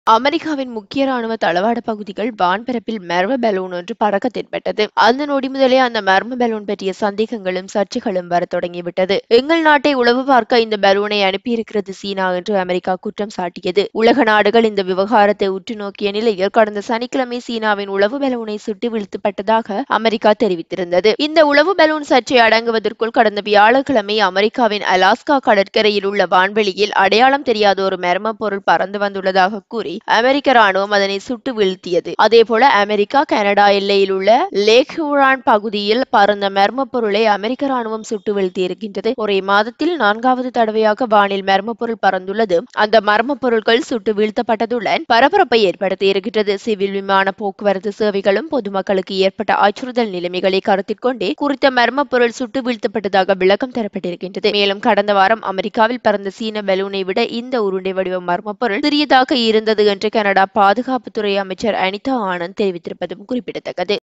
அமெரிக்காவின் முக்கிய ராணுவ தளவாட பகுதிகள் வான்பரப்பில் மர்ம பலூன் ஒன்று பறக்க தென்பட்டது அந்த நொடி முதலே அந்த மர்ம பலூன் பற்றிய சந்தேகங்களும் சர்ச்சைகளும் வரத் தொடங்கிவிட்டது எங்கள் நாட்டை உளவு பார்க்க இந்த பலூனை அனுப்பியிருக்கிறது சீனா என்று அமெரிக்கா குற்றம் சாட்டியது உலக நாடுகள் இந்த விவகாரத்தை உற்று நோக்கிய நிலையில் கடந்த சனிக்கிழமை சீனாவின் உளவு பலூனை சுட்டு வீழ்த்தப்பட்டதாக அமெரிக்கா தெரிவித்திருந்தது இந்த உளவு பலூன் சர்ச்சை அடங்குவதற்குள் கடந்த வியாழக்கிழமை அமெரிக்காவின் அலாஸ்கா கடற்கரையில் உள்ள வான்வெளியில் அடையாளம் தெரியாத ஒரு மர்ம பொருள் பறந்து வந்துள்ளதாக கூறி அமெரிக்க ராணுவம் அதனை சுட்டு வீழ்த்தியது அதேபோல அமெரிக்கா கனடா எல்லையில் உள்ள லேக் ஹூரான் பகுதியில் பறந்த மர்ம பொருளை அமெரிக்க ராணுவம் சுட்டு வீழ்த்தி இருக்கின்றது ஒரே மாதத்தில் நான்காவது தடவையாக வானில் மர்ம பொருள் பறந்துள்ளது அந்த மர்ம பொருட்கள் சுட்டு வீழ்த்தப்பட்டதுடன் பரபரப்பை ஏற்படுத்தி இருக்கின்றது சிவில் விமான போக்குவரத்து சேவைகளும் பொதுமக்களுக்கு ஏற்பட்ட அச்சுறுத்தல் நிலைமைகளை கருத்தில் கொண்டே குறித்த மர்ம பொருள் சுட்டு வீழ்த்தப்பட்டதாக விளக்கம் தரப்பட்டிருக்கின்றது மேலும் கடந்த வாரம் அமெரிக்காவில் பறந்த சீன பலூனை விட இந்த உருண்டை வடிவ மர்ம பொருள் சிறியதாக இருந்தது என்று கனடா பாதுகாப்புத்துறை அமைச்சர் அனிதா ஆனந்த் தெரிவித்திருப்பதும் குறிப்பிடத்தக்கது